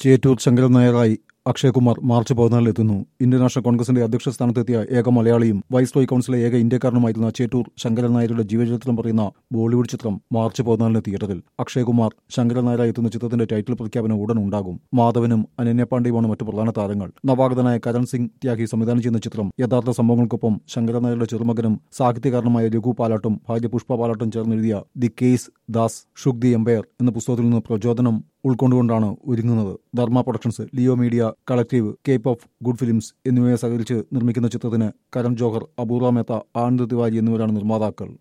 ചേറ്റൂർ ശങ്കരൻ നായരായി അക്ഷയകുമാർ മാർച്ച് പതിനാലിൽ എത്തുന്നു ഇന്ത്യൻ നാഷണൽ കോൺഗ്രസിന്റെ അധ്യക്ഷ സ്ഥാനത്തെത്തിയ ഏക മലയാളിയും വൈസ്രോയ് കൌൺസിലെ ഏക ഇന്ത്യക്കാരനുമായിരുന്ന ചേറ്റൂർ ശങ്കരൻ നായരുടെ ജീവചരിത്രം പറയുന്ന ബോളിവുഡ് ചിത്രം മാർച്ച് പതിനാലിന് തിയേറ്ററിൽ അക്ഷയകുമാർ ശങ്കരൻ നായരായി എത്തുന്ന ചിത്രത്തിന്റെ ടൈറ്റിൽ പ്രഖ്യാപനം ഉടൻ ഉണ്ടാകും മാധവനും അനന്യ പാണ്ഡെയുമാണ് മറ്റു പ്രധാന താരങ്ങൾ നവാഗതനായ കരൺ സിംഗ് ത്യാഗി സംവിധാനം ചെയ്യുന്ന ചിത്രം യഥാർത്ഥ സംഭവങ്ങൾക്കൊപ്പം ശങ്കരൻ നായരുടെ ചെറുമകനും സാഹിത്യകാരനുമായ രഘു പാലാട്ടും ഭാര്യ പുഷ്പ പാലാട്ടും ചേർന്നെഴുതിയ the case that shook the empire എന്ന പുസ്തകത്തിൽ നിന്ന് പ്രചോദനം ഉൾക്കൊണ്ടുകൊണ്ടാണ് ഒരുങ്ങുന്നത് Dharma productions Leo media collective cape of good films എന്നിവയെ സഹകരിച്ച് നിർമ്മിക്കുന്ന ചിത്രത്തിന് കരൺ ജോഹർ അപൂർവ മേത്ത ആനന്ദ് തിവാരി എന്നിവരാണ് നിർമ്മാതാക്കൾ